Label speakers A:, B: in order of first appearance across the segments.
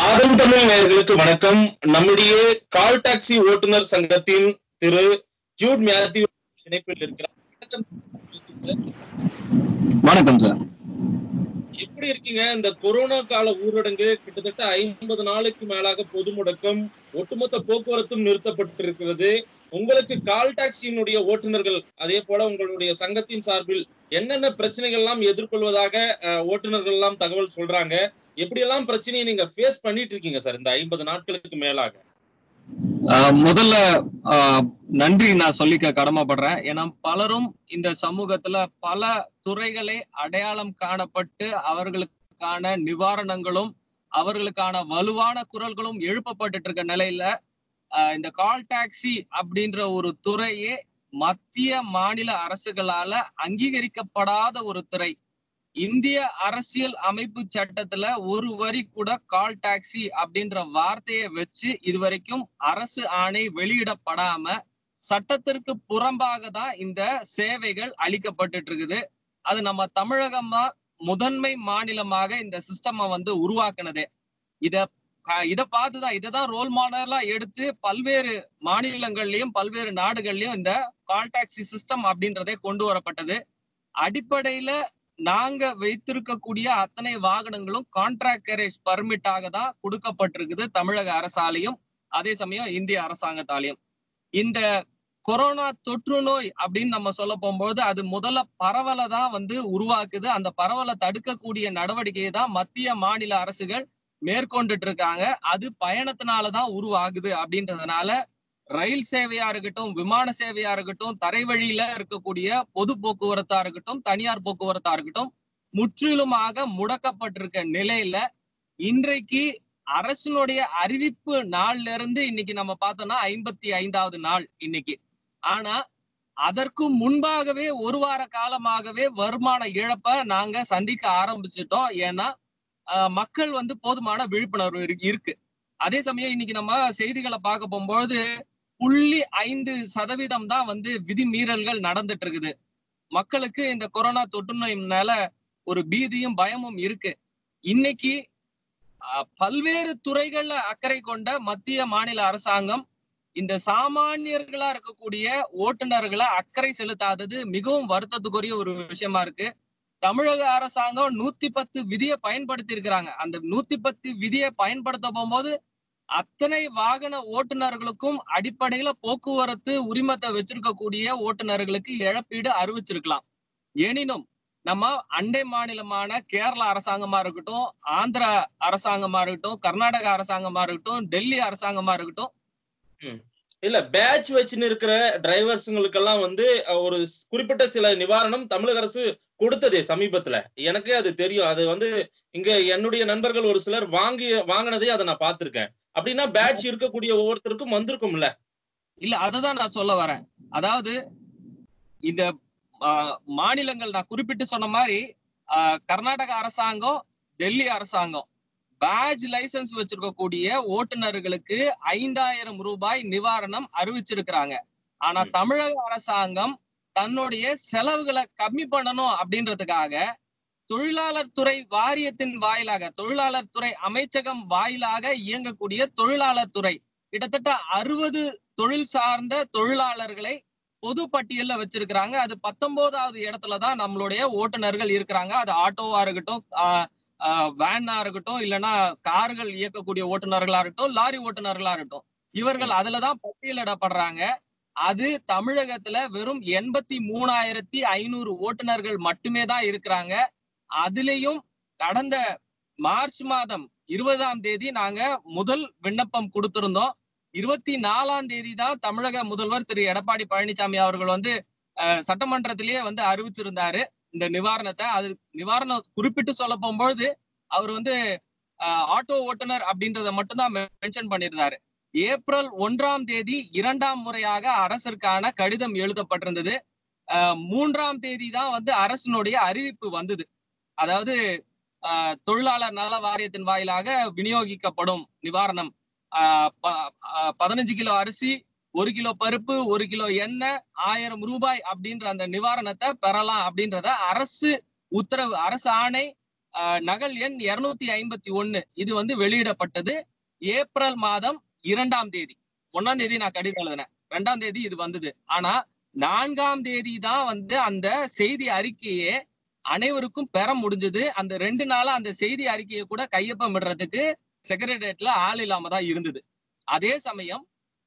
A: ஆதம் தமிழ் நேயர்களுக்கு வணக்கம் நம்முடைய கால் டாக்ஸி ஓட்டுநர் சங்கத்தின் திரு ஜூட் மேத்யூ இணைப்பில் இருக்கிறார் வணக்கம்.
B: வணக்கம் சார்
A: எப்படி இருக்கீங்க இந்த கொரோனா கால ஊரடங்கு கிட்டத்தட்ட ஐம்பது நாளுக்கு மேலாக பொது முடக்கம் ஒட்டுமொத்த போக்குவரத்தும் நிறுத்தப்பட்டிருக்கிறது உங்களுக்கு கால் டாக்ஸியினுடைய ஓட்டுநர்கள் அதே போல உங்களுடைய சங்கத்தின் சார்பில் என்னென்ன பிரச்சனைகள் எல்லாம் எதிர்கொள்வதாக அஹ், ஓட்டுநர்கள் எல்லாம் தகவல் சொல்றாங்க எப்படியெல்லாம் பிரச்சனையை நீங்க ஃபேஸ் பண்ணிட்டு இருக்கீங்க சார் இந்த ஐம்பது நாட்களுக்கு மேலாக
B: ஆஹ் முதல்ல ஆஹ் நன்றி நான் சொல்லிக்க கடமைப்படுறேன் ஏன்னா பலரும் இந்த சமூகத்துல பல துறைகளை அடையாளம் காணப்பட்டு அவர்களுக்கான நிவாரணங்களும் அவர்களுக்கான வலுவான குரல்களும் எழுப்பப்பட்டு இருக்க நிலையில ஆஹ் இந்த கால் டாக்ஸி அப்படின்ற ஒரு துறையே மத்திய மாநில அரசுகளால அங்கீகரிக்கப்படாத ஒரு துறை இந்திய அரசியல் அமைப்பு சட்டத்துல ஒரு வரி கூட கால் டாக்ஸி அப்படின்ற வார்த்தையை வச்சு இதுவரைக்கும் அரசு ஆணை வெளியிடப்படாம சட்டத்திற்கு புறம்பாக தான் இந்த சேவைகள் அளிக்கப்பட்டுட்டு இருக்குது அது நம்ம தமிழகமா முதன்மை மாநிலமாக இந்த சிஸ்டமை வந்து உருவாக்குனதே இத அஹ் இத பார்த்துதான் இததான் ரோல் மாடலா எடுத்து பல்வேறு மாநிலங்கள்லயும் பல்வேறு நாடுகள்லயும் இந்த கால் டாக்ஸி சிஸ்டம் அப்படின்றதே கொண்டு வரப்பட்டது அடிப்படையில நாங்க வைத்திருக்கக்கூடிய அத்தனை வாகனங்களும் கான்ட்ராக்ட் கேரேஜ் பர்மிட்டாக தான் கொடுக்கப்பட்டிருக்குது தமிழக அரசாலையும் அதே சமயம் இந்திய அரசாங்கத்தாலையும் இந்த கொரோனா தொற்று நோய் அப்படின்னு நம்ம சொல்ல போகும்போது அது முதல்ல பரவலை தான் வந்து உருவாக்குது அந்த பரவலை தடுக்கக்கூடிய நடவடிக்கையை தான் மத்திய மாநில அரசுகள் மேற்கொண்டுட்டு இருக்காங்க அது பயணத்தினாலதான் உருவாகுது அப்படின்றதுனால ரயில் சேவையா இருக்கட்டும் விமான சேவையா இருக்கட்டும் தரை வழியில இருக்கக்கூடிய பொது போக்குவரத்தா இருக்கட்டும் தனியார் போக்குவரத்தா இருக்கட்டும் முற்றிலுமாக முடக்கப்பட்டிருக்க நிலையில இன்றைக்கு அரசினுடைய அறிவிப்பு நாள்ல இருந்து இன்னைக்கு நம்ம பார்த்தோம்னா ஐம்பத்தி ஐந்தாவது நாள் இன்னைக்கு ஆனா அதற்கு முன்பாகவே ஒரு வார காலமாகவே வருமான இழப்ப நாங்க சந்திக்க ஆரம்பிச்சிட்டோம் ஏன்னா ஆஹ், மக்கள் வந்து போதுமான விழிப்புணர்வு இருக்கு- இருக்கு அதே சமயம் இன்னைக்கு நம்ம செய்திகளை பார்க்க போகும்போது புள்ளி ஐந்து சதவீதம் தான் வந்து விதிமீறல்கள் நடந்துட்டு இருக்குது மக்களுக்கு இந்த கொரோனா தொற்று நோயினால ஒரு பீதியும் பயமும் இருக்கு இன்னைக்கு அஹ், பல்வேறு துறைகள்ல அக்கறை கொண்ட மத்திய மாநில அரசாங்கம் இந்த சாமானியர்களா இருக்கக்கூடிய ஓட்டுநர்களை அக்கறை செலுத்தாதது மிகவும் வருத்தத்துக்குரிய ஒரு விஷயமா இருக்கு தமிழக அரசாங்கம் நூத்தி பத்து விதியை பயன்படுத்தி இருக்கிறாங்க அந்த நூத்தி பத்து விதியை பயன்படுத்த போகும்போது அத்தனை வாகன ஓட்டுநர்களுக்கும் அடிப்படையில போக்குவரத்து உரிமத்தை வச்சிருக்கக்கூடிய ஓட்டுநர்களுக்கு இழப்பீடு அறிவிச்சிருக்கலாம் எனினும் நம்ம அண்டை மாநிலமான கேரளா அரசாங்கமா இருக்கட்டும் ஆந்திரா அரசாங்கமா இருக்கட்டும் கர்நாடக அரசாங்கமா இருக்கட்டும் டெல்லி அரசாங்கமா இருக்கட்டும்
A: இல்ல பேட்ச் வச்சுன்னு இருக்கிற டிரைவர்ஸுங்களுக்கெல்லாம் வந்து அஹ், ஒரு ஸ்- குறிப்பிட்ட சில நிவாரணம் தமிழக அரசு கொடுத்ததே சமீபத்துல எனக்கே அது தெரியும் அது வந்து இங்க என்னுடைய நண்பர்கள் ஒரு சிலர் வாங்கி வாங்கினதே அதை நான் பார்த்திருக்கேன் அப்படின்னா பேட்ச் இருக்கக்கூடிய ஒவ்வொருத்தருக்கும் வந்திருக்கும்ல
B: இல்ல அததான் நான் சொல்ல வரேன் அதாவது இந்த ஆஹ், மாநிலங்கள் நான் குறிப்பிட்டு சொன்ன மாதிரி ஆஹ், கர்நாடக அரசாங்கம் டெல்லி அரசாங்கம் பேட்ச் லைசென்ஸ் வச்சிருக்கக்கூடிய ஓட்டுநர்களுக்கு ஐந்தாயிரம் ரூபாய் நிவாரணம் அறிவிச்சிருக்கிறாங்க ஆனா
A: ம்.
B: தமிழக அரசாங்கம் தன்னுடைய செலவுகளை கம்மி பண்ணணும் அப்படின்றதுக்காக தொழிலாளர் துறை வாரியத்தின் வாயிலாக தொழிலாளர் துறை அமைச்சகம் வாயிலாக இயங்கக்கூடிய தொழிலாளர் துறை கிட்டத்தட்ட அறுபது தொழில் சார்ந்த தொழிலாளர்களை பொது பட்டியல்ல வச்சிருக்கிறாங்க அது பத்தொன்பதாவது இடத்துல தான் நம்மளுடைய ஓட்டுநர்கள் இருக்கிறாங்க அது ஆட்டோவா இருக்கட்டும் வேனா இருக்கட்டும் இல்லைன்னா கார்கள் இயக்கக்கூடிய ஓட்டுநர்களா இருக்கட்டும் லாரி ஓட்டுநர்களா இருக்கட்டும் இவர்கள் அதுலதான் பட்டியலிடப்படுறாங்க அது தமிழகத்துல வெறும் எண்பத்தி மூணாயிரத்தி ஐநூறு ஓட்டுநர்கள் மட்டுமே தான் இருக்கிறாங்க அதுலயும் கடந்த மார்ச் மாதம் இருபதாம் தேதி நாங்க முதல் விண்ணப்பம் கொடுத்திருந்தோம் இருபத்தி நாலாம் தேதி தான் தமிழக முதல்வர் திரு எடப்பாடி பழனிசாமி அவர்கள் வந்து அஹ், சட்டமன்றத்திலேயே வந்து அறிவிச்சிருந்தாரு இந்த நிவாரணத்தை அது நிவாரணம் குறிப்பிட்டு சொல்ல போகும்போது அவர் வந்து அஹ், ஆட்டோ ஓட்டுநர் அப்படின்றத மட்டும்தான் மென்ஷன் பண்ணியிருந்தாரு ஏப்ரல் ஒன்றாம் தேதி இரண்டாம் முறையாக அரசிற்கான கடிதம் எழுதப்பட்டிருந்தது அஹ், மூன்றாம் தேதி தான் வந்து அரசினுடைய அறிவிப்பு வந்தது அதாவது ஆஹ், தொழிலாளர் நல வாரியத்தின் வாயிலாக விநியோகிக்கப்படும் நிவாரணம் ஆஹ், ப- ஆஹ், பதினஞ்சு கிலோ அரிசி ஒரு கிலோ பருப்பு ஒரு கிலோ எண்ணெய் ஆயிரம் ரூபாய் அப்படின்ற அந்த நிவாரணத்தை பெறலாம் அப்படின்றத அரசு உத்தரவு அரசு ஆணை ஆஹ், நகல் எண் இருநூத்தி ஐம்பத்தி ஒண்ணு இது வந்து வெளியிடப்பட்டது ஏப்ரல் மாதம் இரண்டாம் தேதி ஒன்னாம் தேதி நான் கடிதம் எழுதினேன் ரெண்டாம் தேதி இது வந்தது ஆனா நான்காம் தேதி தான் வந்து அந்த செய்தி அறிக்கையே அனைவருக்கும் பெற முடிஞ்சது அந்த ரெண்டு நாளா அந்த செய்தி அறிக்கையை கூட கையொப்பமிடுறதுக்கு செக்ரட்டரியேட்ல ஆள் இல்லாம தான் இருந்தது அதே சமயம்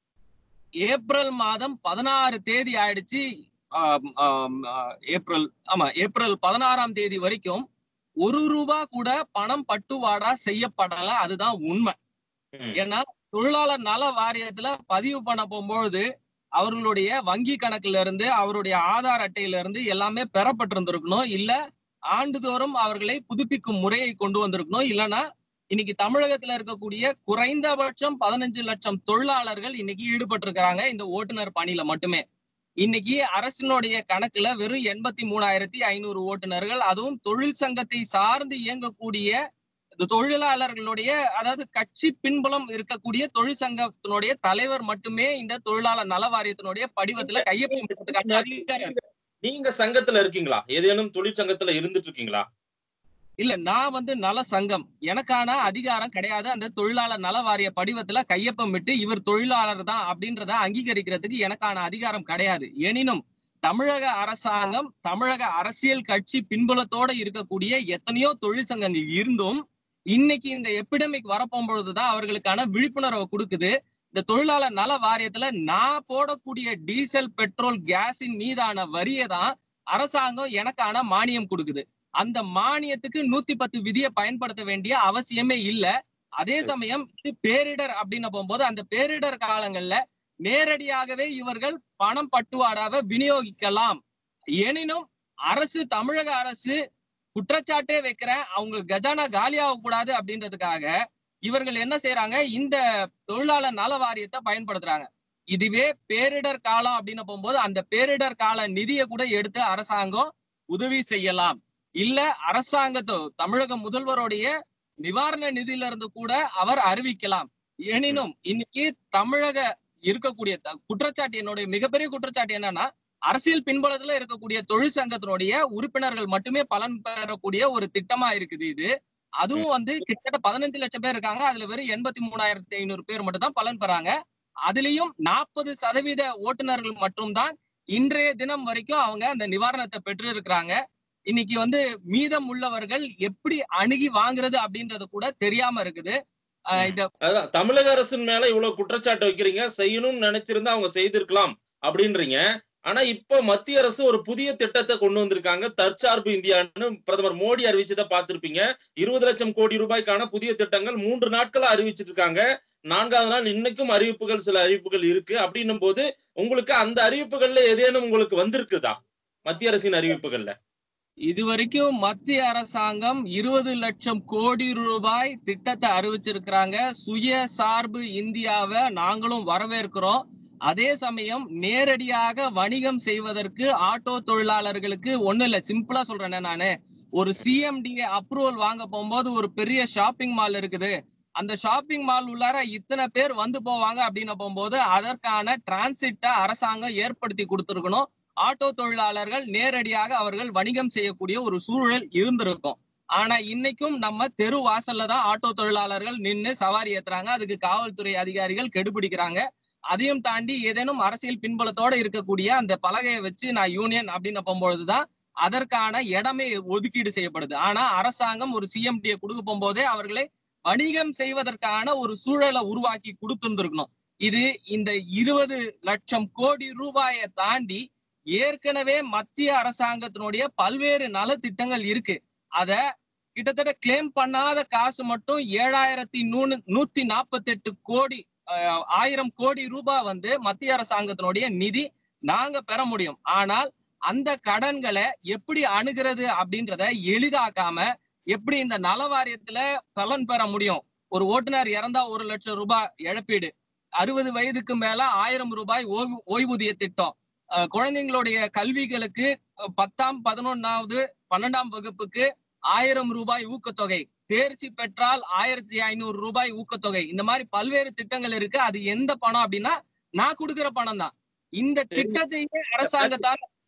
B: ஏப்ரல் மாதம் பதினாறு தேதி ஆயிடுச்சு ஆம், ஆம், ஆ, ஏப்ரல் ஆமா ஏப்ரல் பதினாறாம் தேதி வரைக்கும் ஒரு ரூபா கூட பணம் பட்டுவாடா செய்யப்படல அதுதான் உண்மை
A: ம்.
B: ஏன்னா தொழிலாளர் நல வாரியத்துல பதிவு பண்ண போகும்பொழுது அவர்களுடைய வங்கி கணக்குல இருந்து அவருடைய ஆதார் அட்டையில இருந்து எல்லாமே பெறப்பட்டிருந்திருக்கணும் இல்ல ஆண்டுதோறும் அவர்களை புதுப்பிக்கும் முறையை கொண்டு வந்திருக்கணும் இல்லைன்னா இன்னைக்கு தமிழகத்துல இருக்கக்கூடிய குறைந்தபட்சம் பதினஞ்சு லட்சம் தொழிலாளர்கள் இன்னைக்கு ஈடுபட்டிருக்கிறாங்க இந்த ஓட்டுநர் பணியில மட்டுமே இன்னைக்கு அரசினுடைய கணக்குல வெறும் எண்பத்தி மூணாயிரத்தி ஐநூறு ஓட்டுநர்கள் அதுவும் தொழில் சங்கத்தை சார்ந்து இயங்கக்கூடிய இந்த தொழிலாளர்களுடைய அதாவது கட்சி பின்புலம் இருக்கக்கூடிய தொழிற்சங்கத்தினுடைய தலைவர் மட்டுமே இந்த தொழிலாளர் நல வாரியத்தினுடைய படிவத்துல கையொப்பமிடுறதுக்கான அதிகாரம் இருக்கு.
A: நீங்க சங்கத்துல இருக்கீங்களா ஏதேனும் தொழிற்சங்கத்துல இருந்துட்டு இருக்கீங்களா
B: இல்ல நான் வந்து நல சங்கம் எனக்கான அதிகாரம் கிடையாது அந்த தொழிலாளர் நல வாரிய படிவத்துல கையொப்பமிட்டு இவர் தொழிலாளர் தான் அப்படின்றத அங்கீகரிக்கிறதுக்கு எனக்கான அதிகாரம் கிடையாது எனினும் தமிழக அரசாங்கம் தமிழக அரசியல் கட்சி பின்புலத்தோட இருக்கக்கூடிய எத்தனையோ தொழிற்சங்கங்கள் இருந்தும் இன்னைக்கு இந்த எபிடமிக் வரப்போம்பொழுதுதான் அவர்களுக்கான விழிப்புணர்வை கொடுக்குது இந்த தொழிலாளர் நல வாரியத்துல நான் போடக்கூடிய டீசல் பெட்ரோல் கேஸின் மீதான வரியை தான் அரசாங்கம் எனக்கான மானியம் கொடுக்குது அந்த மானியத்துக்கு நூத்தி பத்து விதியை பயன்படுத்த வேண்டிய அவசியமே இல்ல அதே சமயம் இது பேரிடர் அப்படின்னு போகும்போது அந்த பேரிடர் காலங்கள்ல நேரடியாகவே இவர்கள் பணம் பட்டுவாடாக விநியோகிக்கலாம் எனினும் அரசு தமிழக அரசு குற்றச்சாட்டே வைக்கிறேன் அவங்க கஜானா காலியாக கூடாது அப்படின்றதுக்காக இவர்கள் என்ன செய்யறாங்க இந்த தொழிலாளர் நல வாரியத்தை பயன்படுத்துறாங்க இதுவே பேரிடர் காலம் அப்படின்னு போகும்போது அந்த பேரிடர் கால நிதியை கூட எடுத்து அரசாங்கம் உதவி செய்யலாம் இல்ல அரசாங்கத்தோ தமிழக முதல்வருடைய நிவாரண நிதியில இருந்து கூட அவர் அறிவிக்கலாம் எனினும் இன்னைக்கு தமிழக இருக்கக்கூடிய த- குற்றச்சாட்டு என்னுடைய மிகப்பெரிய குற்றச்சாட்டு என்னன்னா அரசியல் பின்புலத்துல இருக்கக்கூடிய தொழிற்சங்கத்தினுடைய உறுப்பினர்கள் மட்டுமே பலன் பெறக்கூடிய ஒரு திட்டமா இருக்குது இது அதுவும் வந்து கிட்டத்தட்ட பதினஞ்சு லட்சம் பேர் இருக்காங்க அதுல வெறும் எண்பத்தி மூணாயிரத்தி ஐநூறு பேர் மட்டும் தான் பலன் பெறாங்க அதுலயும் நாற்பது சதவீத ஓட்டுநர்கள் மட்டும்தான் இன்றைய தினம் வரைக்கும் அவங்க அந்த நிவாரணத்தை பெற்று இருக்கிறாங்க இன்னைக்கு வந்து மீதம் உள்ளவர்கள் எப்படி அணுகி வாங்குறது அப்படின்றது கூட தெரியாம இருக்குது ஆஹ் இந்த
A: அதான் தமிழக அரசின் மேல இவ்வளவு குற்றச்சாட்டு வைக்கிறீங்க செய்யணும்னு நினைச்சிருந்தா அவங்க செய்திருக்கலாம் அப்படின்றீங்க ஆனா இப்ப மத்திய அரசு ஒரு புதிய திட்டத்தை கொண்டு வந்திருக்காங்க தற்சார்பு இந்தியான்னு பிரதமர் மோடி அறிவிச்சதை பார்த்திருப்பீங்க இருபது லட்சம் கோடி ரூபாய்க்கான புதிய திட்டங்கள் மூன்று நாட்களா அறிவிச்சிட்டு இருக்காங்க நான்காவது நாள் இன்னைக்கும் அறிவிப்புகள் சில அறிவிப்புகள் இருக்கு அப்படின்னும் போது உங்களுக்கு அந்த அறிவிப்புகள்ல ஏதேனும் உங்களுக்கு வந்திருக்குதா மத்திய அரசின் அறிவிப்புகள்ல
B: இதுவரைக்கும் மத்திய அரசாங்கம் இருபது லட்சம் கோடி ரூபாய் திட்டத்தை அறிவிச்சிருக்கிறாங்க சுய சார்பு இந்தியாவை நாங்களும் வரவேற்கிறோம் அதே சமயம் நேரடியாக வணிகம் செய்வதற்கு ஆட்டோ தொழிலாளர்களுக்கு ஒண்ணு இல்ல சிம்பிளா சொல்றேனே நானு ஒரு சிஎம்டிஏ அப்ரூவல் வாங்க போகும்போது ஒரு பெரிய ஷாப்பிங் மால் இருக்குது அந்த ஷாப்பிங் மால் உள்ளார இத்தனை பேர் வந்து போவாங்க அப்படின்னு போகும்போது அதற்கான டிரான்சிட்டை அரசாங்கம் ஏற்படுத்தி கொடுத்திருக்கணும் ஆட்டோ தொழிலாளர்கள் நேரடியாக அவர்கள் வணிகம் செய்யக்கூடிய ஒரு சூழல் இருந்திருக்கும் ஆனா இன்னைக்கும் நம்ம தெரு வாசல்ல தான் ஆட்டோ தொழிலாளர்கள் நின்னு சவாரி ஏத்துறாங்க அதுக்கு காவல்துறை அதிகாரிகள் கெடுபிடிக்கிறாங்க அதையும் தாண்டி ஏதேனும் அரசியல் பின்புலத்தோட இருக்கக்கூடிய அந்த பலகையை வச்சு நான் யூனியன் அப்படின்னு போகும்பொழுதுதான் அதற்கான இடமே ஒதுக்கீடு செய்யப்படுது ஆனா அரசாங்கம் ஒரு சிஎம்டியை கொடுக்க போகும்போதே அவர்களை வணிகம் செய்வதற்கான ஒரு சூழலை உருவாக்கி கொடுத்துருந்துருக்கணும் இது இந்த இருபது லட்சம் கோடி ரூபாயை தாண்டி ஏற்கனவே மத்திய அரசாங்கத்தினுடைய பல்வேறு நலத்திட்டங்கள் இருக்கு அத கிட்டத்தட்ட கிளைம் பண்ணாத காசு மட்டும் ஏழாயிரத்தி நூறு நூத்தி நாற்பத்தி எட்டு கோடி அஹ், ஆயிரம் கோடி ரூபாய் வந்து மத்திய அரசாங்கத்தினுடைய நிதி நாங்க பெற முடியும் ஆனால் அந்த கடன்களை எப்படி அணுகிறது அப்படின்றத எளிதாக்காம எப்படி இந்த நல வாரியத்துல பலன் பெற முடியும் ஒரு ஓட்டுநர் இறந்தா ஒரு லட்சம் ரூபாய் இழப்பீடு அறுபது வயதுக்கு மேல ஆயிரம் ரூபாய் ஓய்வு ஓய்வூதிய திட்டம் அஹ் குழந்தைங்களுடைய கல்விகளுக்கு அஹ் பத்தாம் பதினொன்னாவது பன்னெண்டாம் வகுப்புக்கு ஆயிரம் ரூபாய் ஊக்கத்தொகை தேர்ச்சி பெற்றால் ஆயிரத்தி ஐநூறு ரூபாய் ஊக்கத்தொகை இந்த மாதிரி பல்வேறு திட்டங்கள் இருக்கு அது எந்த பணம் அப்படின்னா நான் கொடுக்கிற பணம் தான் இந்த திட்டத்தையே அரசாங்கத்தால்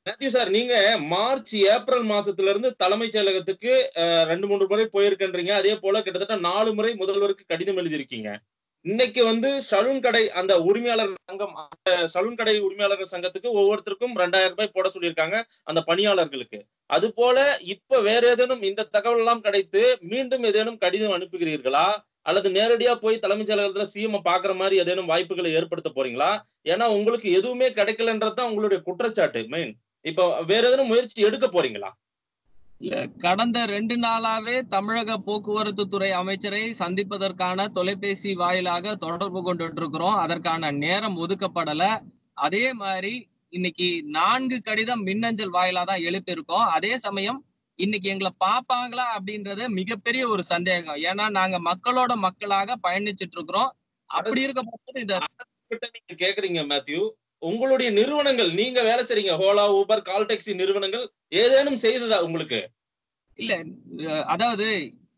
A: மேத்யூ சார் நீங்க மார்ச் ஏப்ரல் மாசத்துல இருந்து தலைமைச் செயலகத்துக்கு அஹ், ரெண்டு மூன்று முறை போயிருக்கின்றீங்க அதே போல கிட்டத்தட்ட நாலு முறை முதல்வருக்கு கடிதம் எழுதியிருக்கீங்க இன்னைக்கு வந்து சலூன் கடை அந்த உரிமையாளர் சங்கம் அந்த சலூன் கடை உரிமையாளர்கள் சங்கத்துக்கு ஒவ்வொருத்தருக்கும் ரெண்டாயிரம் ரூபாய் போட சொல்லியிருக்காங்க அந்த பணியாளர்களுக்கு அது போல இப்ப வேற ஏதேனும் இந்த தகவல் எல்லாம் கிடைத்து மீண்டும் ஏதேனும் கடிதம் அனுப்புகிறீர்களா அல்லது நேரடியா போய் தலைமைச் செயலகத்துல சிஎம் பாக்குற மாதிரி ஏதேனும் வாய்ப்புகளை ஏற்படுத்த போறீங்களா ஏன்னா உங்களுக்கு எதுவுமே கிடைக்கலன்றதுதான் உங்களுடைய குற்றச்சாட்டு மெயின் இப்ப வேற ஏதேனும் முயற்சி எடுக்க போறீங்களா
B: இல்ல கடந்த ரெண்டு நாளாவே தமிழக போக்குவரத்து துறை அமைச்சரை சந்திப்பதற்கான தொலைபேசி வாயிலாக தொடர்பு கொண்டுட்டு இருக்கிறோம் அதற்கான நேரம் ஒதுக்கப்படல அதே மாதிரி இன்னைக்கு நான்கு கடிதம் மின்னஞ்சல் வாயிலா தான் எழுப்பியிருக்கோம் அதே சமயம் இன்னைக்கு எங்களை பாப்பாங்களா அப்படின்றது மிகப்பெரிய ஒரு சந்தேகம் ஏன்னா நாங்க மக்களோட மக்களாக பயணிச்சிட்டு இருக்கிறோம் அப்படி இருக்க போது இந்த
A: கிட்ட நீங்க கேக்குறீங்க மேத்யூ உங்களுடைய நிறுவனங்கள் நீங்க வேலை செய்றீங்க ஹோலா ஊபர் கால் டாக்ஸி நிறுவனங்கள் ஏதேனும் செய்ததா உங்களுக்கு
B: இல்ல அஹ் அதாவது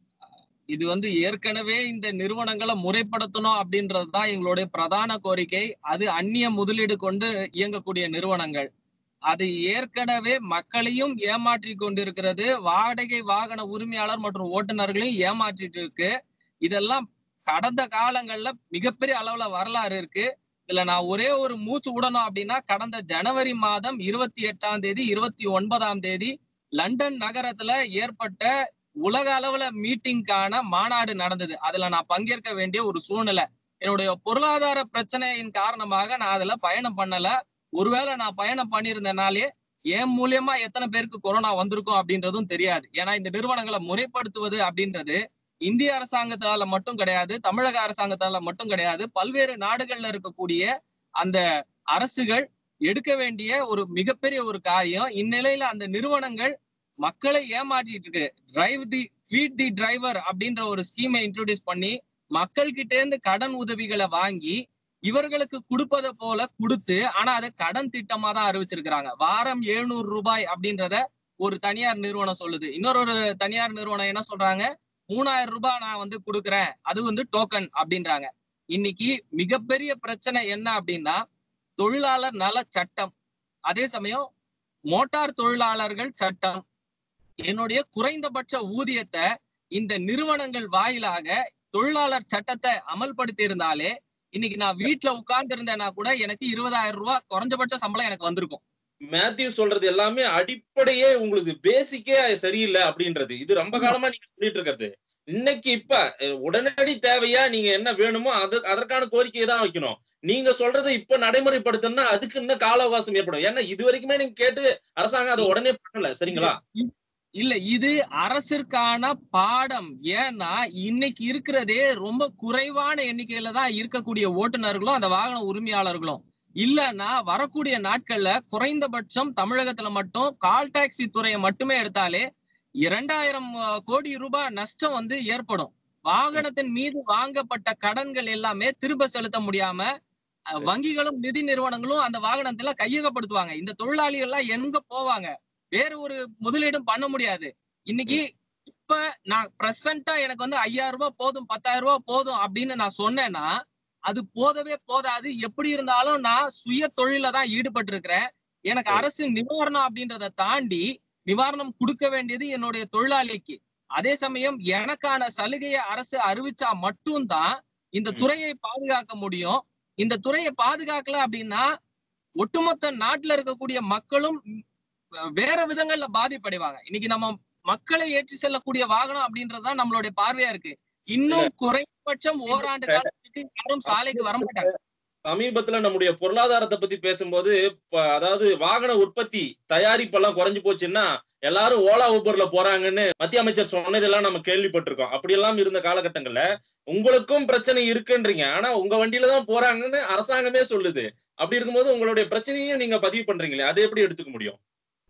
B: இது வந்து ஏற்கனவே இந்த நிறுவனங்களை முறைப்படுத்தணும் அப்படின்றது தான் எங்களுடைய பிரதான கோரிக்கை அது அந்நிய முதலீடு கொண்டு இயங்கக்கூடிய நிறுவனங்கள் அது ஏற்கனவே மக்களையும் ஏமாற்றி கொண்டிருக்கிறது வாடகை வாகன உரிமையாளர் மற்றும் ஓட்டுநர்களையும் ஏமாற்றிட்டு இருக்கு இதெல்லாம் கடந்த காலங்கள்ல மிகப்பெரிய அளவுல வரலாறு இருக்கு இதுல நான் ஒரே ஒரு மூச்சு விடணும் அப்படின்னா கடந்த ஜனவரி மாதம் இருபத்தி எட்டாம் தேதி இருபத்தி ஒன்பதாம் தேதி லண்டன் நகரத்துல ஏற்பட்ட உலக அளவுல மீட்டிங்கான மாநாடு நடந்தது அதுல நான் பங்கேற்க வேண்டிய ஒரு சூழ்நிலை என்னுடைய பொருளாதார பிரச்சனையின் காரணமாக நான் அதுல பயணம் பண்ணல ஒருவேளை நான் பயணம் பண்ணியிருந்தனாலே என் மூலியமா எத்தனை பேருக்கு கொரோனா வந்திருக்கும் அப்படின்றதும் தெரியாது ஏன்னா இந்த நிறுவனங்களை முறைப்படுத்துவது அப்படின்றது இந்திய அரசாங்கத்தால மட்டும் கிடையாது தமிழக அரசாங்கத்தால மட்டும் கிடையாது பல்வேறு நாடுகள்ல இருக்கக்கூடிய அந்த அரசுகள் எடுக்க வேண்டிய ஒரு மிகப்பெரிய ஒரு காரியம் இந்நிலையில அந்த நிறுவனங்கள் மக்களை ஏமாற்றிட்டு இருக்கு drive the feed the driver அப்படின்ற ஒரு ஸ்கீமை இன்ட்ரோடியூஸ் பண்ணி மக்கள் கிட்ட இருந்து கடன் உதவிகளை வாங்கி இவர்களுக்கு கொடுப்பதை போல கொடுத்து ஆனா அதை கடன் திட்டமா தான் அறிவிச்சிருக்கிறாங்க வாரம் எழுநூறு ரூபாய் அப்படின்றத ஒரு தனியார் நிறுவனம் சொல்லுது இன்னொரு ஒரு தனியார் நிறுவனம் என்ன சொல்றாங்க மூணாயிரம் ரூபாய் நான் வந்து கொடுக்குறேன் அது வந்து டோக்கன் அப்படின்றாங்க இன்னைக்கு மிகப்பெரிய பிரச்சனை என்ன அப்படின்னா தொழிலாளர் நல சட்டம் அதே சமயம் மோட்டார் தொழிலாளர்கள் சட்டம் என்னுடைய குறைந்தபட்ச ஊதியத்தை இந்த நிறுவனங்கள் வாயிலாக தொழிலாளர் சட்டத்தை அமல்படுத்தி இருந்தாலே இன்னைக்கு நான் வீட்டுல உட்கார்ந்து இருந்தேன்னா கூட எனக்கு இருபதாயிரம் ரூபாய் குறைஞ்சபட்ச சம்பளம் எனக்கு வந்திருக்கும்
A: மேத்யூ சொல்றது எல்லாமே அடிப்படையே உங்களுக்கு பேசிக்கே சரியில்லை அப்படின்றது இது ரொம்ப காலமா நீங்க சொல்லிட்டு இருக்கிறது இன்னைக்கு இப்ப அஹ், உடனடி தேவையா நீங்க என்ன வேணுமோ அது அதற்கான கோரிக்கையை தான் வைக்கணும் நீங்க சொல்றதை இப்ப நடைமுறைப்படுத்தணும்னா அதுக்கு இன்னும் கால அவகாசம் ஏற்படும் ஏன்னா இது வரைக்குமே நீங்க கேட்டு அரசாங்கம் அதை உடனே பண்ணல சரிங்களா
B: இல்ல இது அரசிற்கான பாடம் ஏன்னா இன்னைக்கு இருக்கிறதே ரொம்ப குறைவான எண்ணிக்கையில தான் இருக்கக்கூடிய ஓட்டுநர்களும் அந்த வாகன உரிமையாளர்களும் இல்லன்னா வரக்கூடிய நாட்கள்ல குறைந்தபட்சம் தமிழகத்துல மட்டும் கால் டாக்ஸி துறையை மட்டுமே எடுத்தாலே இரண்டாயிரம் அஹ், கோடி ரூபாய் நஷ்டம் வந்து ஏற்படும் வாகனத்தின் மீது வாங்கப்பட்ட கடன்கள் எல்லாமே திரும்ப செலுத்த முடியாம அஹ், வங்கிகளும் நிதி நிறுவனங்களும் அந்த வாகனத்துல கையகப்படுத்துவாங்க இந்த தொழிலாளிகள் எல்லாம் எங்க போவாங்க வேற ஒரு முதலீடும் பண்ண முடியாது இன்னைக்கு இப்ப நான் பிரசண்டா எனக்கு வந்து ஐயாயிரம் ரூபாய் போதும் பத்தாயிரம் ரூபாய் போதும் அப்படின்னு நான் சொன்னேன்னா அது போதவே போதாது எப்படி இருந்தாலும் நான் சுய தொழில தான் ஈடுபட்டு இருக்கிறேன் எனக்கு அரசு நிவாரணம் அப்படின்றத தாண்டி நிவாரணம் கொடுக்க வேண்டியது என்னுடைய தொழிலாளிக்கு அதே சமயம் எனக்கான சலுகையை அரசு அறிவிச்சா மட்டும்தான் இந்த
A: ம்.
B: துறையை பாதுகாக்க முடியும் இந்த துறையை பாதுகாக்கல அப்படின்னா ஒட்டுமொத்த நாட்டுல இருக்கக்கூடிய மக்களும் ம், வேற விதங்கள்ல பாதிப்படைவாங்க இன்னைக்கு நம்ம மக்களை ஏற்றி செல்லக்கூடிய வாகனம் அப்படின்றதுதான் நம்மளுடைய பார்வையா இருக்கு இன்னும் குறைந்தபட்சம் ஓராண்டு காலத்துக்கு யாரும் சாலைக்கு வர மாட்டாங்க
A: சமீபத்துல நம்முடைய பொருளாதாரத்தை பத்தி பேசும்போது இப்ப அதாவது வாகன உற்பத்தி தயாரிப்பெல்லாம் குறைஞ்சு போச்சுன்னா எல்லாரும் ஓலா ஊபர்ல போறாங்கன்னு மத்திய அமைச்சர் சொன்னதெல்லாம் நம்ம கேள்விப்பட்டிருக்கோம் அப்படியெல்லாம் இருந்த காலகட்டங்கள்ல உங்களுக்கும் பிரச்சனை இருக்குன்றீங்க ஆனா உங்க வண்டியில தான் போறாங்கன்னு அரசாங்கமே சொல்லுது அப்படி இருக்கும்போது உங்களுடைய பிரச்சனையும் நீங்க பதிவு பண்றீங்களே அதை எப்படி எடுத்துக்க முடியும்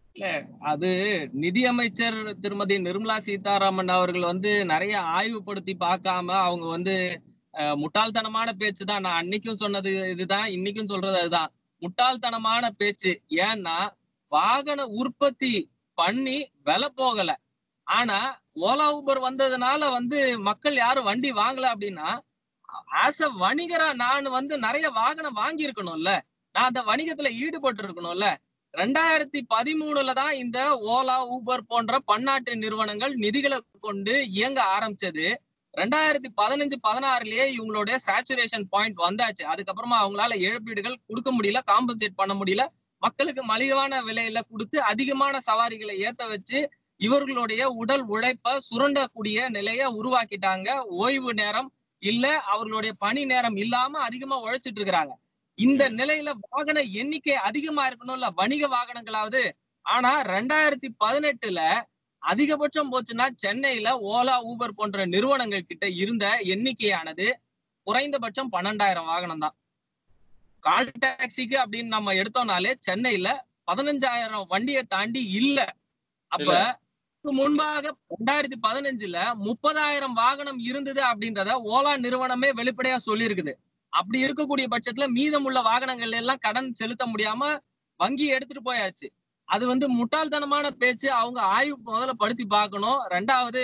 B: அது நிதி அமைச்சர் திருமதி நிர்மலா சீதாராமன் அவர்கள் வந்து நிறைய ஆய்வுபடுத்தி பார்க்காம அவங்க வந்து அஹ், முட்டாள்தனமான பேச்சு தான் நான் அன்னைக்கும் சொன்னது இதுதான் இன்னைக்கும் சொல்றது அதுதான் முட்டாள்தனமான பேச்சு ஏன்னா வாகன உற்பத்தி பண்ணி விலை போகல ஆனா ஓலா ஊபர் வந்ததுனால வந்து மக்கள் யாரும் வண்டி வாங்கல அப்படின்னா ஆஸ் அ வணிகரா நான் வந்து நிறைய வாகனம் வாங்கி இருக்கணும்ல நான் அந்த வணிகத்துல ஈடுபட்டு இருக்கணும்ல ரெண்டாயிரத்தி பதிமூணுல தான் இந்த ஓலா ஊபர் போன்ற பன்னாட்டு நிறுவனங்கள் நிதிகளை கொண்டு இயங்க ஆரம்பிச்சது ரெண்டாயிரத்தி பதினஞ்சு பதினாறுலயே இவங்களுடைய சேச்சுரேஷன் பாயிண்ட் வந்தாச்சு அதுக்கப்புறமா அவங்களால இழப்பீடுகள் கொடுக்க முடியல காம்பன்சேட் பண்ண முடியல மக்களுக்கு மலிவான விலையில கொடுத்து அதிகமான சவாரிகளை ஏத்த வச்சு இவர்களுடைய உடல் உழைப்ப சுரண்டக்கூடிய நிலைய உருவாக்கிட்டாங்க ஓய்வு நேரம் இல்ல அவர்களுடைய பணி நேரம் இல்லாம அதிகமா உழைச்சிட்டு இருக்கிறாங்க இந்த நிலையில வாகன எண்ணிக்கை அதிகமா இருக்கணும்ல வணிக வாகனங்களாவது ஆனா ரெண்டாயிரத்தி பதினெட்டுல அதிகபட்சம் போச்சுன்னா சென்னையில ஓலா ஊபர் போன்ற நிறுவனங்கள் கிட்ட இருந்த எண்ணிக்கையானது குறைந்தபட்சம் பன்னெண்டாயிரம் வாகனம் தான் கால் டாக்ஸிக்கு அப்படின்னு நம்ம எடுத்தோம்னாலே சென்னையில பதினஞ்சாயிரம் வண்டியை தாண்டி இல்ல அப்ப முன்பாக ரெண்டாயிரத்தி பதினஞ்சுல முப்பதாயிரம் வாகனம் இருந்தது அப்படின்றத ஓலா நிறுவனமே வெளிப்படையா சொல்லியிருக்குது அப்படி இருக்கக்கூடிய பட்சத்துல மீதமுள்ள வாகனங்கள் எல்லாம் கடன் செலுத்த முடியாம வங்கி எடுத்துட்டு போயாச்சு அது வந்து முட்டாள்தனமான பேச்சு அவங்க ஆய்வு முதல்ல படுத்தி பார்க்கணும் ரெண்டாவது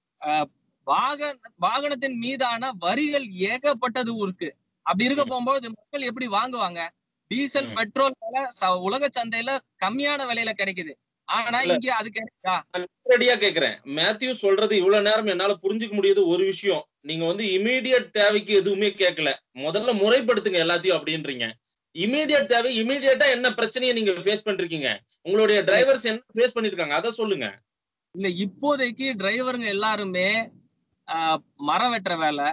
B: வாகன வாகனத்தின் மீதான வரிகள் ஏகப்பட்டது இருக்கு அப்படி இருக்க போகும்போது மக்கள் எப்படி வாங்குவாங்க டீசல் பெட்ரோல் விலை உலக சந்தையில கம்மியான விலையில கிடைக்குது ஆனா இங்க அது கிடைக்குதா
A: ரெடியா கேக்குறேன் மேத்யூ சொல்றது இவ்வளவு நேரம் என்னால புரிஞ்சுக்க முடியுது ஒரு விஷயம் நீங்க வந்து இமீடியட் தேவைக்கு எதுவுமே கேட்கல முதல்ல முறைப்படுத்துங்க எல்லாத்தையும் அப்படின்றீங்க இமீடியட் தேவை இமீடியட்டா என்ன பிரச்சனையை நீங்க ஃபேஸ் பண்றீங்க உங்களுடைய டிரைவர்ஸ் என்ன ஃபேஸ் பண்ணிருக்காங்க அதை சொல்லுங்க
B: இல்ல இப்போதைக்கு டிரைவருங்க எல்லாருமே மரம் வெட்டுற வேலை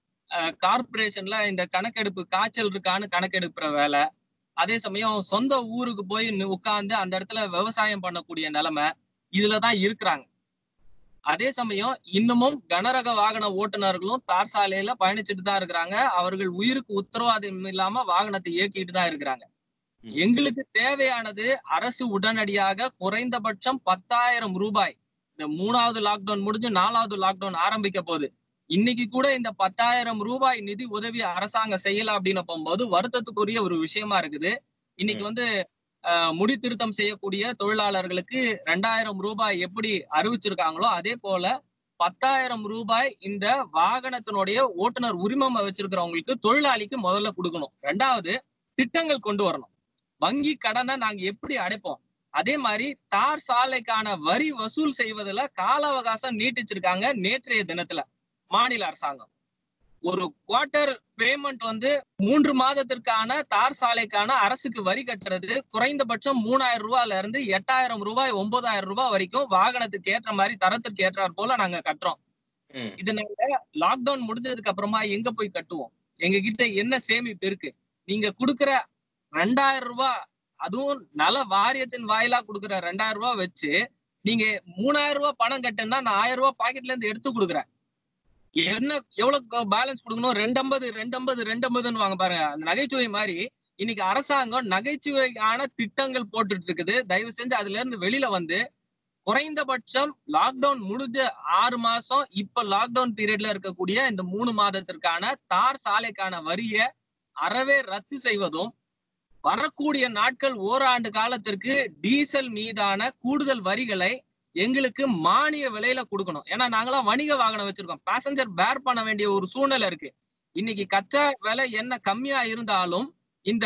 B: கார்பரேஷன்ல இந்த கணக்கெடுப்பு காய்ச்சல் இருக்கான்னு கணக்கெடுப்புற வேலை அதே சமயம் சொந்த ஊருக்கு போய் உட்கார்ந்து அந்த இடத்துல விவசாயம் பண்ணக்கூடிய நிலைமை இதுலதான் இருக்கிறாங்க அதே சமயம் இன்னமும் கனரக வாகன ஓட்டுநர்களும் தார் சாலையில பயணிச்சுட்டு தான் இருக்கிறாங்க அவர்கள் உயிருக்கு உத்தரவாதம் இல்லாம வாகனத்தை இயக்கிட்டு தான் இருக்கிறாங்க எங்களுக்கு தேவையானது அரசு உடனடியாக குறைந்தபட்சம் பத்தாயிரம் ரூபாய் இந்த மூணாவது லாக்டவுன் முடிஞ்சு நாலாவது லாக்டவுன் ஆரம்பிக்க போகுது இன்னைக்கு கூட இந்த பத்தாயிரம் ரூபாய் நிதி உதவி அரசாங்கம் செய்யல அப்படின்னு போகும்போது வருத்தத்துக்குரிய ஒரு விஷயமா இருக்குது இன்னைக்கு வந்து முடி திருத்தம் செய்யக்கூடிய தொழிலாளர்களுக்கு ரெண்டாயிரம் ரூபாய் எப்படி அறிவிச்சிருக்காங்களோ அதே போல பத்தாயிரம் ரூபாய் இந்த வாகனத்தினுடைய ஓட்டுநர் உரிமம் வச்சிருக்கிறவங்களுக்கு தொழிலாளிக்கு முதல்ல கொடுக்கணும் ரெண்டாவது திட்டங்கள் கொண்டு வரணும் வங்கி கடனை நாங்க எப்படி அடைப்போம் அதே மாதிரி தார் சாலைக்கான வரி வசூல் செய்வதில் கால அவகாசம் நீட்டிச்சிருக்காங்க நேற்றைய தினத்துல மாநில அரசாங்கம் ஒரு குவார்டர் பேமெண்ட் வந்து மூன்று மாதத்திற்கான தார் சாலைக்கான அரசுக்கு வரி கட்டுறது குறைந்தபட்சம் மூணாயிரம் ரூபாயில இருந்து எட்டாயிரம் ரூபாய் ஒன்பதாயிரம் ரூபாய் வரைக்கும் வாகனத்துக்கு ஏற்ற மாதிரி தரத்திற்கு ஏற்றாற் போல நாங்க கட்டுறோம் இதனால லாக்டவுன் முடிஞ்சதுக்கு அப்புறமா எங்க போய் கட்டுவோம் எங்க கிட்ட என்ன சேமிப்பு இருக்கு நீங்க குடுக்குற ரெண்டாயிரம் ரூபாய் அதுவும் நல வாரியத்தின் வாயிலா கொடுக்குற ரெண்டாயிரம் ரூபாய் வச்சு நீங்க மூணாயிரம் ரூபாய் பணம் கட்டுன்னா நான் ஆயிரம் ரூபாய் பாக்கெட்ல இருந்து எடுத்து கொடுக்குறேன் என்ன எவ்வளவு பேலன்ஸ் கொடுக்கணும் ரெண்டு ஐம்பது ரெண்டு ஐம்பது ரெண்டு ஐம்பதுன்னு வாங்க பாருங்க அந்த நகைச்சுவை மாதிரி இன்னைக்கு அரசாங்கம் நகைச்சுவையான திட்டங்கள் போட்டுட்டு இருக்குது தயவு செஞ்சு அதுல இருந்து வெளியில வந்து குறைந்தபட்சம் லாக்டவுன் முடிஞ்ச ஆறு மாசம் இப்ப லாக்டவுன் பீரியட்ல இருக்கக்கூடிய இந்த மூணு மாதத்திற்கான தார் சாலைக்கான வரிய அறவே ரத்து செய்வதும் வரக்கூடிய நாட்கள் ஓராண்டு காலத்திற்கு டீசல் மீதான கூடுதல் வரிகளை எங்களுக்கு மானிய விலையில கொடுக்கணும் ஏன்னா நாங்களாம் வணிக வாகனம் வச்சிருக்கோம் பேசஞ்சர் பேர் பண்ண வேண்டிய ஒரு சூழ்நிலை இருக்கு இன்னைக்கு கச்சா விலை என்ன கம்மியா இருந்தாலும் இந்த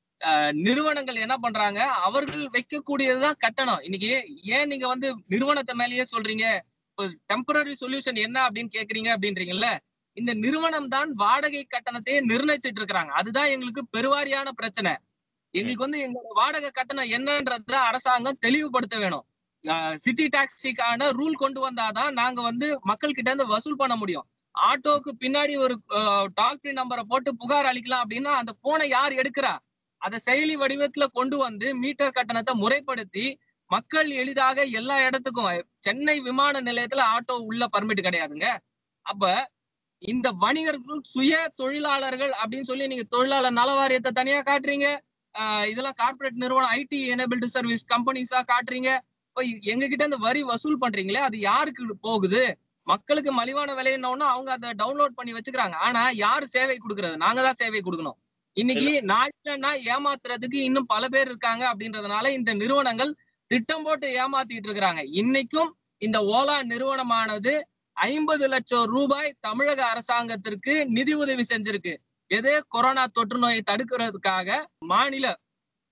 B: நிறுவனங்கள் என்ன பண்றாங்க அவர்கள் வைக்கக்கூடியதுதான் கட்டணம் இன்னைக்கு ஏன் நீங்க வந்து நிறுவனத்தை மேலேயே சொல்றீங்க டெம்பரரி சொல்யூஷன் என்ன அப்படின்னு கேக்குறீங்க அப்படின்றீங்கல்ல இந்த நிறுவனம் தான் வாடகை கட்டணத்தையே நிர்ணயிச்சிட்டு இருக்கிறாங்க அதுதான் எங்களுக்கு பெருவாரியான பிரச்சனை எங்களுக்கு வந்து எங்களோட வாடகை கட்டணம் என்னன்றத அரசாங்கம் தெளிவுபடுத்த வேணும் சிட்டி டாக்ஸிக்கான ரூல் கொண்டு வந்தாதான் நாங்க வந்து மக்கள் கிட்ட இருந்து வசூல் பண்ண முடியும் ஆட்டோக்கு பின்னாடி ஒரு டால் ஃப்ரீ நம்பரை போட்டு புகார் அளிக்கலாம் அப்படின்னா அந்த போனை யார் எடுக்கிறா அதை செயலி வடிவத்துல கொண்டு வந்து மீட்டர் கட்டணத்தை முறைப்படுத்தி மக்கள் எளிதாக எல்லா இடத்துக்கும் சென்னை விமான நிலையத்துல ஆட்டோ உள்ள பர்மிட் கிடையாதுங்க அப்ப இந்த வணிகர்கள் சுய தொழிலாளர்கள் அப்படின்னு சொல்லி நீங்க தொழிலாளர் நல வாரியத்தை தனியா காட்டுறீங்க இதெல்லாம் கார்பரேட் நிறுவனம் ஐடி எனபிள்டு சர்வீஸ் கம்பெனிஸா காட்டுறீங்க இப்போ எங்க கிட்ட இந்த வரி வசூல் பண்றீங்களே அது யாருக்கு போகுது மக்களுக்கு மலிவான விலைன்னா அவங்க அதை டவுன்லோட் பண்ணி வச்சுக்கிறாங்க ஆனா யாரு சேவை கொடுக்கறது நாங்க தான் சேவை கொடுக்கணும் இன்னைக்கு நாய்னா ஏமாத்துறதுக்கு இன்னும் பல பேர் இருக்காங்க அப்படின்றதுனால இந்த நிறுவனங்கள் திட்டம் போட்டு ஏமாத்திட்டு இருக்கிறாங்க இன்னைக்கும் இந்த ஓலா நிறுவனமானது ஐம்பது லட்சம் ரூபாய் தமிழக அரசாங்கத்திற்கு நிதி உதவி செஞ்சிருக்கு எது கொரோனா தொற்று நோயை தடுக்கிறதுக்காக மாநில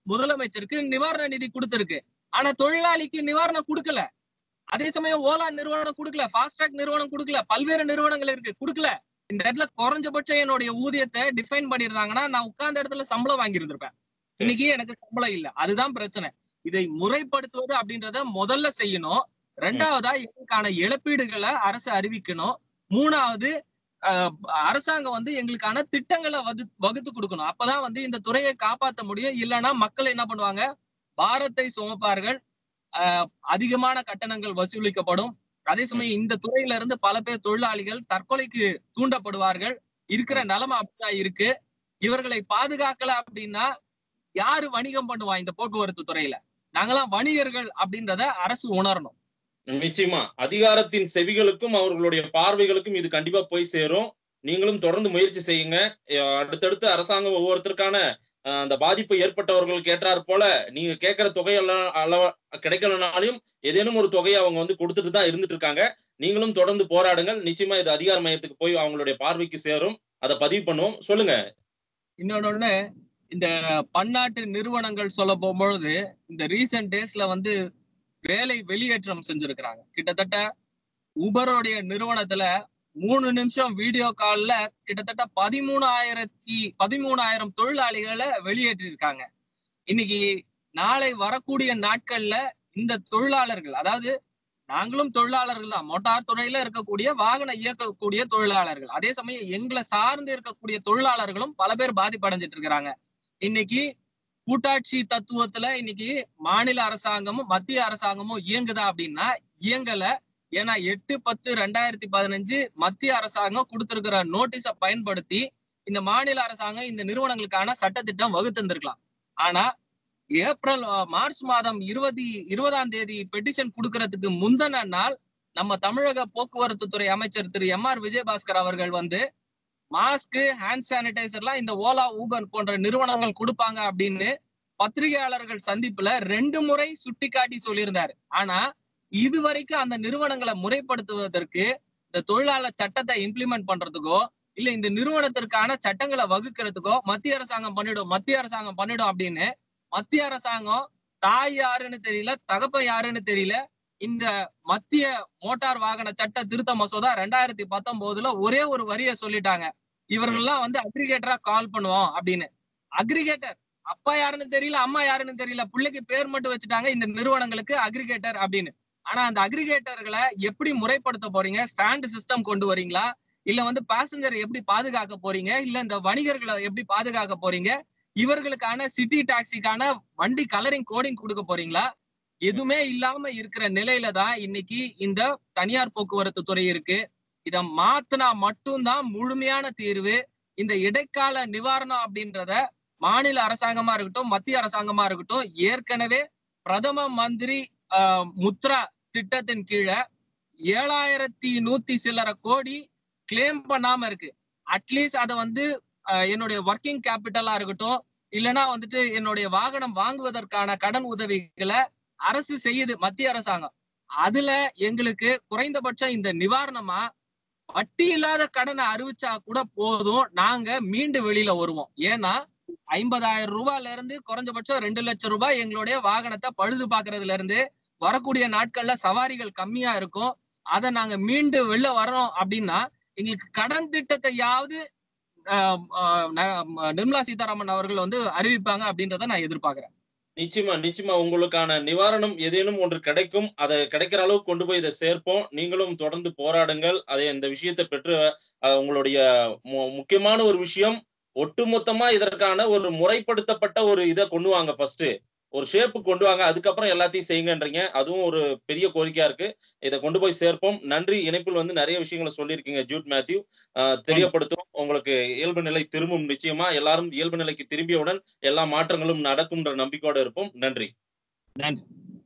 B: முதலமைச்சருக்கு நிவாரண நிதி கொடுத்திருக்கு ஆனா தொழிலாளிக்கு நிவாரணம் கொடுக்கல அதே சமயம் ஓலா நிறுவனம் கொடுக்கல ஃபாஸ்ட்ராக் நிறுவனம் கொடுக்கல பல்வேறு நிறுவனங்கள் இருக்கு கொடுக்கல இந்த இடத்துல குறைஞ்சபட்சம் என்னுடைய ஊதியத்தை டிஃபைன் பண்ணிருந்தாங்கன்னா நான் உட்கார்ந்த இடத்துல சம்பளம் வாங்கி இருந்திருப்பேன் இன்னைக்கு எனக்கு சம்பளம் இல்ல அதுதான் பிரச்சனை இதை முறைப்படுத்துவது அப்படின்றத முதல்ல செய்யணும் ரெண்டாவதா எங்களுக்கான இழப்பீடுகளை அரசு அறிவிக்கணும் மூணாவது அஹ், அரசாங்கம் வந்து எங்களுக்கான திட்டங்களை வகு- வகுத்து கொடுக்கணும் அப்பதான் வந்து இந்த துறையை காப்பாற்ற முடியும் இல்லைன்னா மக்கள் என்ன பண்ணுவாங்க பாரத்தை சுமப்பார்கள் அஹ், அதிகமான கட்டணங்கள் வசூலிக்கப்படும் அதே சமயம் இந்த துறையில இருந்து பல பேர் தொழிலாளிகள் தற்கொலைக்கு தூண்டப்படுவார்கள் இருக்கிற நிலைமை அப்படிதான் இருக்கு இவர்களை பாதுகாக்கல அப்படின்னா யாரு வணிகம் பண்ணுவா இந்த போக்குவரத்து துறையில நாங்கெல்லாம் வணிகர்கள் அப்படின்றத அரசு உணரணும்
A: நிச்சயமா அதிகாரத்தின் செவிகளுக்கும் அவர்களுடைய பார்வைகளுக்கும் இது கண்டிப்பா போய் சேரும் நீங்களும் தொடர்ந்து முயற்சி செய்யுங்க அஹ் அடுத்தடுத்து அரசாங்கம் ஒவ்வொருத்தருக்கான அஹ், அந்த பாதிப்பு ஏற்பட்டவர்களுக்கு ஏற்றாற் போல நீங்க கேட்கிற தொகையெல்லாம் அளவ கிடைக்கலனாலும் ஏதேனும் ஒரு தொகையை அவங்க வந்து கொடுத்துட்டு தான் இருந்துட்டு இருக்காங்க நீங்களும் தொடர்ந்து போராடுங்கள் நிச்சயமா இது அதிகார மையத்துக்கு போய் அவங்களுடைய பார்வைக்கு சேரும் அதை பதிவு பண்ணுவோம் சொல்லுங்க
B: இன்னொன்னு இந்த பன்னாட்டு நிறுவனங்கள் சொல்ல போகும்பொழுது இந்த ரீசெண்ட் டேஸ்ல வந்து வேலை வெளியேற்றம் செஞ்சிருக்கிறாங்க கிட்டத்தட்ட உபரோடைய நிறுவனத்துல மூணு நிமிஷம் வீடியோ கால்ல கிட்டத்தட்ட பதிமூணாயிரத்தி பதிமூணாயிரம் தொழிலாளிகளை வெளியேற்றிருக்காங்க இன்னைக்கு நாளை வரக்கூடிய நாட்கள்ல இந்த தொழிலாளர்கள் அதாவது நாங்களும் தொழிலாளர்கள் தான் மோட்டார் துறையில இருக்கக்கூடிய வாகன இயக்கக்கூடிய தொழிலாளர்கள் அதே சமயம் எங்களை சார்ந்து இருக்கக்கூடிய தொழிலாளர்களும் பல பேர் பாதிப்படைஞ்சிட்டு இருக்கிறாங்க இன்னைக்கு கூட்டாட்சி தத்துவத்துல இன்னைக்கு மாநில அரசாங்கமும் மத்திய அரசாங்கமும் இயங்குதா அப்படின்னா இயங்கல ஏன்னா எட்டு பத்து ரெண்டாயிரத்தி பதினஞ்சு மத்திய அரசாங்கம் கொடுத்திருக்கிற நோட்டீஸை பயன்படுத்தி இந்த மாநில அரசாங்கம் இந்த நிறுவனங்களுக்கான சட்டத்திட்டம் வகுத்திருந்திருக்கலாம் ஆனா ஏப்ரல் அஹ், மார்ச் மாதம் இருபது இருபதாம் தேதி பெட்டிஷன் கொடுக்கறதுக்கு முந்தின நாள் நம்ம தமிழக போக்குவரத்து துறை அமைச்சர் திரு எம் ஆர் விஜயபாஸ்கர் அவர்கள் வந்து மாஸ்க் ஹேண்ட் சானிடைசர்லாம் இந்த ஓலா ஊபர் போன்ற நிறுவனங்கள் கொடுப்பாங்க அப்படின்னு பத்திரிகையாளர்கள் சந்திப்புல ரெண்டு முறை சுட்டிக்காட்டி சொல்லியிருந்தாரு ஆனா இதுவரைக்கும் அந்த நிறுவனங்களை முறைப்படுத்துவதற்கு இந்த தொழிலாளர் சட்டத்தை இம்ப்ளிமெண்ட் பண்றதுக்கோ இல்ல இந்த நிறுவனத்திற்கான சட்டங்களை வகுக்கிறதுக்கோ மத்திய அரசாங்கம் பண்ணிடும் மத்திய அரசாங்கம் பண்ணிடும் அப்படின்னு மத்திய அரசாங்கம் தாய் யாருன்னு தெரியல தகப்பன் யாருன்னு தெரியல இந்த மத்திய மோட்டார் வாகன சட்ட திருத்த மசோதா ரெண்டாயிரத்தி பத்தொன்பதுல ஒரே ஒரு வரிய சொல்லிட்டாங்க இவர்கள்லாம் வந்து அக்ரிகேட்டரா கால் பண்ணுவோம் அப்படின்னு அக்ரிகேட்டர் அப்பா யாருன்னு தெரியல அம்மா யாருன்னு தெரியல பிள்ளைக்கு பேர் மட்டும் வச்சுட்டாங்க இந்த நிறுவனங்களுக்கு அக்ரிகேட்டர் அப்படின்னு ஆனா அந்த அக்ரிகேட்டர்களை எப்படி முறைப்படுத்த போறீங்க ஸ்டாண்ட் சிஸ்டம் கொண்டு வரீங்களா இல்ல வந்து பேசஞ்சர் எப்படி பாதுகாக்க போறீங்க இல்ல இந்த வணிகர்களை எப்படி பாதுகாக்க போறீங்க இவர்களுக்கான சிட்டி டாக்ஸிக்கான வண்டி கலரிங் கோடிங் கொடுக்க போறீங்களா எதுவுமே இல்லாம இருக்கிற நிலையில தான் இன்னைக்கு இந்த தனியார் போக்குவரத்து துறை இருக்கு இத மாத்தினா மட்டும்தான் முழுமையான தீர்வு இந்த இடைக்கால நிவாரணம் அப்படின்றத மாநில அரசாங்கமா இருக்கட்டும் மத்திய அரசாங்கமா இருக்கட்டும் ஏற்கனவே பிரதம மந்திரி ஆஹ், முத்ரா திட்டத்தின் கீழே ஏழாயிரத்தி நூத்தி சில்லற கோடி கிளைம் பண்ணாம இருக்கு அட்லீஸ்ட் அதை வந்து ஆஹ், என்னுடைய ஒர்க்கிங் கேபிட்டலா இருக்கட்டும் இல்லைன்னா வந்துட்டு என்னுடைய வாகனம் வாங்குவதற்கான கடன் உதவிகளை அரசு செய்யுது மத்திய அரசாங்கம் அதுல எங்களுக்கு குறைந்தபட்சம் இந்த நிவாரணமா வட்டி இல்லாத கடனை அறிவிச்சா கூட போதும் நாங்க மீண்டு வெளியில வருவோம் ஏன்னா ஐம்பதாயிரம் ரூபாயில இருந்து குறைஞ்சபட்சம் ரெண்டு லட்சம் ரூபாய் எங்களுடைய வாகனத்தை பழுது பாக்குறதுல இருந்து வரக்கூடிய நாட்கள்ல சவாரிகள் கம்மியா இருக்கும் அதை நாங்க மீண்டு வெளில வரோம் அப்படின்னா எங்களுக்கு கடன் திட்டத்தையாவது ஆஹ், ஆஹ், ந- நிர்மலா சீதாராமன் அவர்கள் வந்து அறிவிப்பாங்க அப்படின்றத நான் எதிர்பார்க்கிறேன்
A: நிச்சயமா நிச்சயமா உங்களுக்கான நிவாரணம் ஏதேனும் ஒன்று கிடைக்கும் அதை கிடைக்கிற அளவுக்கு கொண்டு போய் இதை சேர்ப்போம் நீங்களும் தொடர்ந்து போராடுங்கள் அதை இந்த விஷயத்தை பெற்று அஹ், உங்களுடைய மு- முக்கியமான ஒரு விஷயம் ஒட்டுமொத்தமா இதற்கான ஒரு முறைப்படுத்தப்பட்ட ஒரு இதை கொண்டு வாங்க ஃபர்ஸ்ட் ஒரு ஷேப்பு கொண்டு வாங்க அதுக்கப்புறம் எல்லாத்தையும் செய்யுங்கன்றீங்க அதுவும் ஒரு பெரிய கோரிக்கையா இருக்கு இதை கொண்டு போய் சேர்ப்போம் நன்றி இணைப்பில் வந்து நிறைய விஷயங்களை சொல்லியிருக்கீங்க ஜூட் மேத்யூ அஹ், தெரியப்படுத்தும் உங்களுக்கு இயல்பு நிலை திரும்பும் நிச்சயமா எல்லாரும் இயல்பு நிலைக்கு திரும்பியவுடன் எல்லா மாற்றங்களும் நடக்கும்ன்ற நம்பிக்கையோட இருப்போம் நன்றி
B: நன்றி